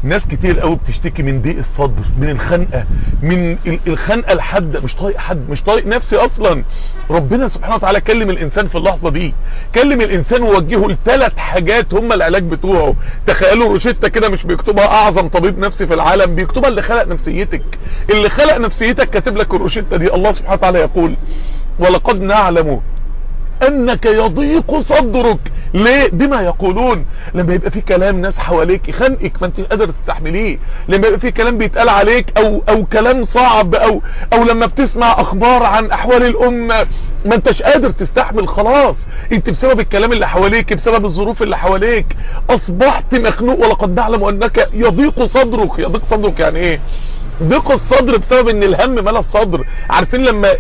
ناس كتير قوي بتشتكي من ضيق الصدر من الخنقه من الخنقه الحاده مش طايق حد مش طايق نفسي اصلا ربنا سبحانه وتعالى كلم الانسان في اللحظه دي كلم الانسان ووجهه لثلاث حاجات هم العلاج بتوعه تخيلوا روشته كده مش بيكتبها اعظم طبيب نفسي في العالم بيكتبها اللي خلق نفسيتك اللي خلق نفسيتك كاتب لك الروشته دي الله سبحانه وتعالى يقول ولقد نعلم انك يضيق صدرك ليه بما يقولون لما يبقى في كلام ناس حواليك يخنقك ما انت قادر تستحمليه لما يبقى في كلام بيتقال عليك او او كلام صعب او او لما بتسمع اخبار عن احوال الامه ما انتش قادر تستحمل خلاص انت بسبب الكلام اللي حواليك بسبب الظروف اللي حواليك اصبحت مخنوق ولقد نعلم انك يضيق صدرك يضيق صدرك يعني ايه ضيق الصدر بسبب ان الهم ملا الصدر عارفين لما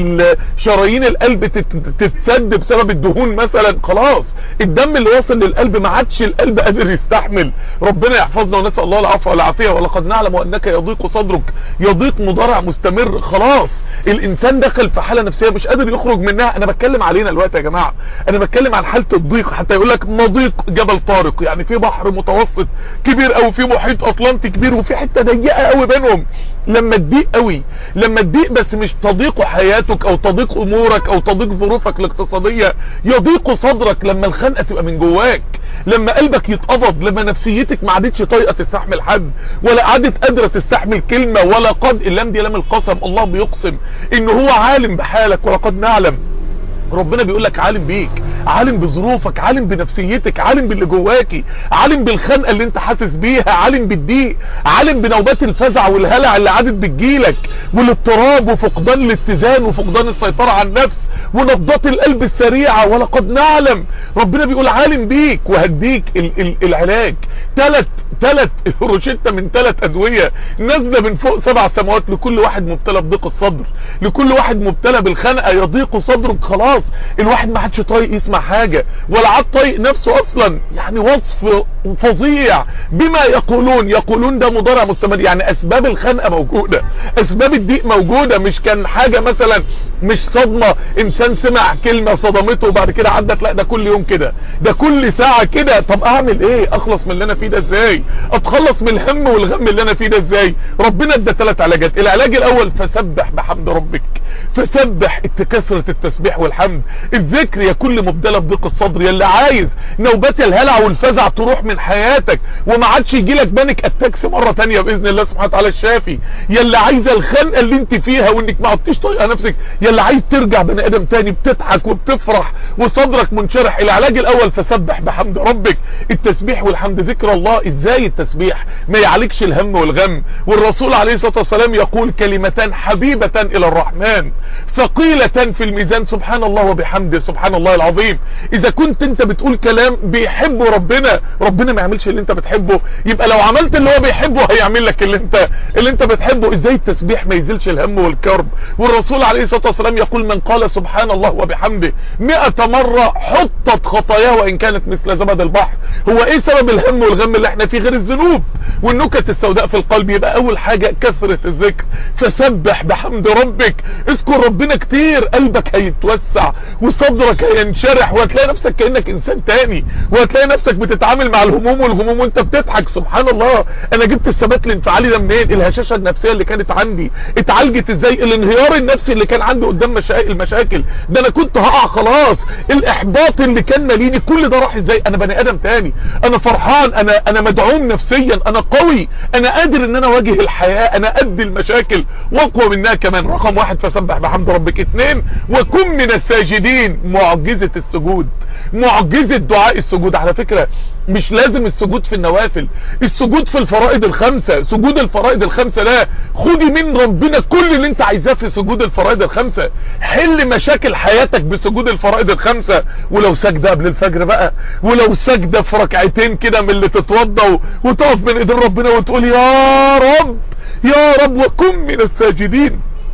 شرايين القلب تتسد بسبب الدهون مثلا خلاص الدم اللي واصل للقلب ما عادش القلب قادر يستحمل ربنا يحفظنا ونسال الله العفو والعافيه ولقد نعلم انك يضيق صدرك يضيق مضارع مستمر خلاص الانسان دخل في حاله نفسيه مش قادر يخرج منها انا بتكلم علينا الوقت يا جماعه انا بتكلم عن حاله الضيق حتى يقول لك مضيق جبل طارق يعني في بحر متوسط كبير قوي في محيط اطلنطي كبير وفي حته ضيقه قوي بينهم لما تضيق قوي لما تضيق بس مش تضيق حياتك او تضيق امورك او تضيق ظروفك الاقتصادية يضيق صدرك لما الخنقة تبقى من جواك لما قلبك يتقبض لما نفسيتك ما عادتش طايقه تستحمل حد ولا عادت قادرة تستحمل كلمة ولا قد اللام دي لام القسم الله بيقسم ان هو عالم بحالك ولقد نعلم ربنا بيقول لك عالم بيك عالم بظروفك عالم بنفسيتك عالم باللي جواكي عالم بالخنقه اللي انت حاسس بيها عالم بالضيق عالم بنوبات الفزع والهلع اللي عادت بتجيلك والاضطراب وفقدان الاتزان وفقدان السيطره على النفس ونبضات القلب السريعه ولقد نعلم ربنا بيقول عالم بيك وهديك ال ال العلاج ثلاث ثلاث روشته من ثلاث ادويه نازله من فوق سبع سماوات لكل واحد مبتلى بضيق الصدر لكل واحد مبتلى بالخنقه يضيق صدرك خلاص الواحد ما عادش طايق يسمع حاجه ولا عاد طايق نفسه اصلا يعني وصف فظيع بما يقولون يقولون ده مضارع مستمر يعني اسباب الخنقه موجوده اسباب الضيق موجوده مش كان حاجه مثلا مش صدمه انسان سمع كلمه صدمته وبعد كده عدت لا ده كل يوم كده ده كل ساعه كده طب اعمل ايه اخلص من اللي انا فيه ده ازاي اتخلص من الهم والغم اللي انا فيه ده ازاي ربنا ادى ثلاث علاجات العلاج الاول فسبح بحمد ربك فسبح كثره التسبيح والحمد الذكر يا كل مبتلى بضيق الصدر يا اللي عايز نوبات الهلع والفزع تروح من حياتك وما عادش يجي لك بانك اتاكس مره ثانيه باذن الله سبحانه وتعالى الشافي يا اللي عايزه الخنقه اللي انت فيها وانك ما عدتيش طايقه نفسك يا اللي عايز ترجع بني ادم تاني بتضحك وبتفرح وصدرك منشرح العلاج الاول فسبح بحمد ربك التسبيح والحمد ذكر الله ازاي التسبيح ما يعالجش الهم والغم والرسول عليه الصلاه والسلام يقول كلمتان حبيبه الى الرحمن ثقيله في الميزان سبحان الله وبحمده سبحان الله العظيم اذا كنت انت بتقول كلام بيحبه ربنا ربنا ما يعملش اللي انت بتحبه يبقى لو عملت اللي هو بيحبه هيعمل لك اللي انت اللي انت بتحبه ازاي التسبيح ما يزيلش الهم والكرب والرسول عليه الصلاه والسلام يقول من قال سبحان الله وبحمده 100 مره حطت خطاياه وان كانت مثل زبد البحر هو ايه سبب الهم والغم اللي احنا فيه غير الذنوب والنكت السوداء في القلب يبقى اول حاجه كثره الذكر فسبح بحمد ربك اذكر ربنا كتير قلبك هيتوسع وصدرك هينشرح وهتلاقي نفسك كانك انسان تاني وهتلاقي نفسك بتتعامل مع الهموم والغموم وانت بتضحك سبحان الله انا جبت الثبات الانفعالي ده منين الهشاشه النفسيه اللي كانت عندي اتعالجت ازاي الانهيار النفسي اللي كان عندي قدام مشاكل المشاكل ده انا كنت هقع خلاص الاحباط اللي كان ماليني كل ده راح ازاي انا بني ادم تاني انا فرحان انا انا مدعوم نفسيا انا قوي انا قادر ان انا اواجه الحياه انا قد المشاكل واقوى منها كمان رقم واحد فسبح بحمد ربك اتنين وكن من الساجدين معجزه السجود معجزه دعاء السجود على فكره مش لازم السجود في النوافل السجود في الفرائض الخمسة سجود الفرائض الخمسة ده خدي من ربنا كل اللي انت عايزاه في سجود الفرائض الخمسة حل مشاكل حياتك بسجود الفرائض الخمسة ولو سجدة قبل الفجر بقى ولو سجدة في ركعتين كده من اللي تتوضى وتقف بين ايدين ربنا وتقول يا رب يا رب وكن من الساجدين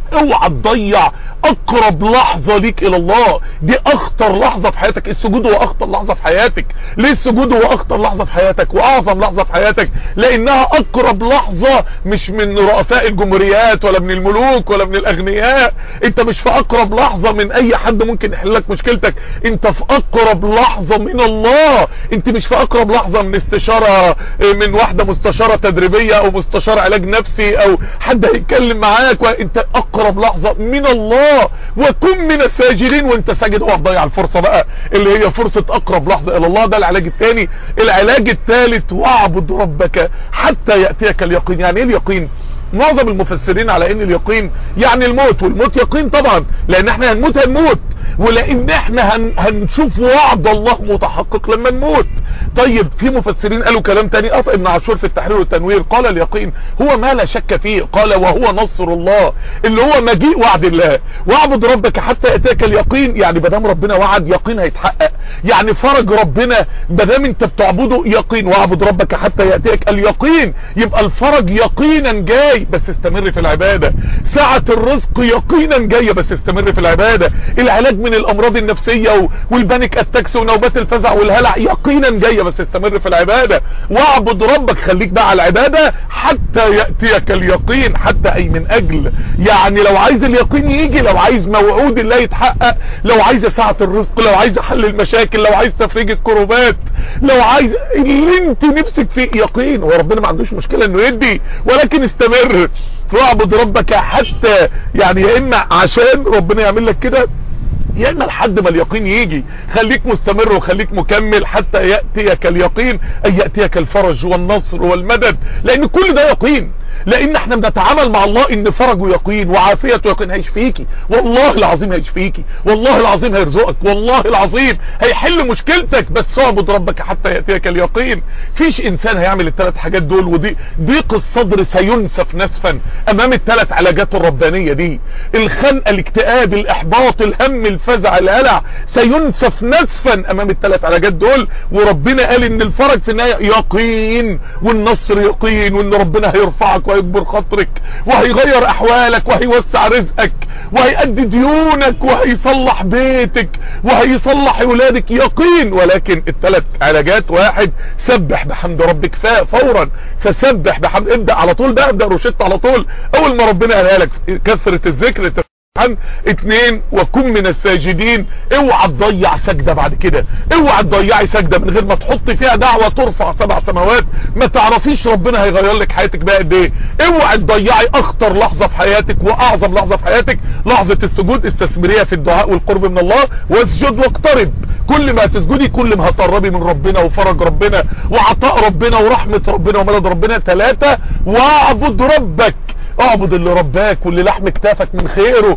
اوعى تضيع اقرب لحظة ليك الى الله دي اخطر لحظة في حياتك السجود هو اخطر لحظة في حياتك ليه السجود هو اخطر لحظة في حياتك واعظم لحظة في حياتك لانها اقرب لحظة مش من رؤساء الجمهوريات ولا من الملوك ولا من الاغنياء انت مش في اقرب لحظة من اي حد ممكن يحل لك مشكلتك انت في اقرب لحظة من الله انت مش في اقرب لحظة من استشارة من واحدة مستشارة تدريبية او مستشار علاج نفسي او حد هيتكلم معاك وانت اقرب لحظة من الله وكن من الساجدين وانت ساجد اوعى تضيع الفرصة بقى اللي هي فرصة اقرب لحظة الى الله ده العلاج الثاني العلاج الثالث واعبد ربك حتى يأتيك اليقين يعني ايه اليقين معظم المفسرين على ان اليقين يعني الموت والموت يقين طبعا لان احنا هنموت هنموت ولان احنا هن هنشوف وعد الله متحقق لما نموت طيب في مفسرين قالوا كلام تاني قطع ابن عاشور في التحرير والتنوير قال اليقين هو ما لا شك فيه قال وهو نصر الله اللي هو مجيء وعد الله واعبد ربك حتى ياتيك اليقين يعني بدام ربنا وعد يقين هيتحقق يعني فرج ربنا بدام انت بتعبده يقين واعبد ربك حتى ياتيك اليقين يبقى الفرج يقينا جاي بس استمر في العبادة ساعة الرزق يقينا جاية بس استمر في العبادة العلاج من الامراض النفسية والبانيك اتاكس ونوبات الفزع والهلع يقينا جاية بس استمر في العبادة واعبد ربك خليك بقى على العبادة حتى يأتيك اليقين حتى اي من اجل يعني لو عايز اليقين يجي لو عايز موعود الله يتحقق لو عايز ساعة الرزق لو عايز حل المشاكل لو عايز تفريج الكروبات لو عايز اللي انت نفسك فيه يقين هو ربنا ما عندوش مشكلة انه يدي ولكن استمر واعبد ربك حتى يعني يا اما عشان ربنا يعمل لك كده يا اما لحد ما اليقين يجي خليك مستمر وخليك مكمل حتى يأتيك اليقين اي يأتيك الفرج والنصر والمدد لان كل ده يقين لان احنا بنتعامل مع الله ان فرجه يقين وعافيته يقين هيشفيكي والله العظيم هيشفيكي والله العظيم هيرزقك والله العظيم هيحل مشكلتك بس اعبد ربك حتى يأتيك اليقين فيش انسان هيعمل الثلاث حاجات دول ودي ضيق الصدر سينسف نسفا امام الثلاث علاجات الربانية دي الخنقة الاكتئاب الاحباط الهم الفزع الهلع سينسف نسفا امام الثلاث علاجات دول وربنا قال ان الفرج في النهاية يقين والنصر يقين وان ربنا هيرفعك وهيكبر خاطرك وهيغير احوالك وهيوسع رزقك وهيأدي ديونك وهيصلح بيتك وهيصلح اولادك يقين ولكن الثلاث علاجات واحد سبح بحمد ربك فورا فسبح بحمد ابدأ على طول ده ابدأ روشت على طول اول ما ربنا قالها لك كثرة الذكر عن اتنين وكن من الساجدين اوعى تضيع سجدة بعد كده اوعى تضيعي سجدة من غير ما تحط فيها دعوة ترفع سبع سماوات ما تعرفيش ربنا هيغير لك حياتك بقى قد ايه اوعى تضيعي اخطر لحظة في حياتك واعظم لحظة في حياتك لحظة السجود استثمريها في الدعاء والقرب من الله واسجد واقترب كل ما تسجدي كل ما هتقربي من ربنا وفرج ربنا وعطاء ربنا ورحمة ربنا ومدد ربنا ثلاثة واعبد ربك اعبد اللي رباك واللي لحم كتافك من خيره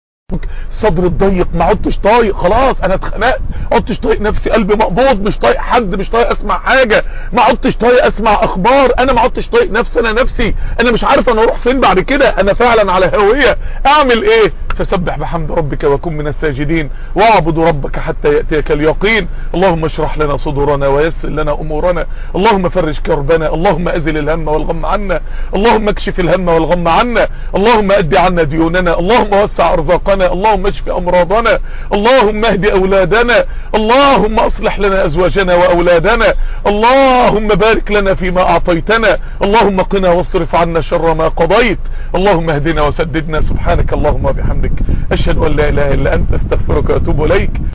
صدر الضيق ما عدتش طايق خلاص انا اتخنقت ما عدتش طايق نفسي قلبي مقبوض مش طايق حد مش طايق اسمع حاجة ما عدتش طايق اسمع اخبار انا ما عدتش طايق نفسي انا نفسي انا مش عارف انا اروح فين بعد كده انا فعلا على هوية اعمل ايه فسبح بحمد ربك وكن من الساجدين واعبد ربك حتى يأتيك اليقين اللهم اشرح لنا صدورنا ويسر لنا امورنا اللهم فرج كربنا اللهم ازل الهم والغم عنا اللهم اكشف الهم والغم عنا اللهم ادي عنا ديوننا اللهم وسع ارزاقنا اللهم اشف امراضنا اللهم اهد اولادنا اللهم اصلح لنا ازواجنا واولادنا اللهم بارك لنا فيما اعطيتنا اللهم قنا واصرف عنا شر ما قضيت اللهم اهدنا وسددنا سبحانك اللهم وبحمدك اشهد ان لا اله الا انت استغفرك واتوب اليك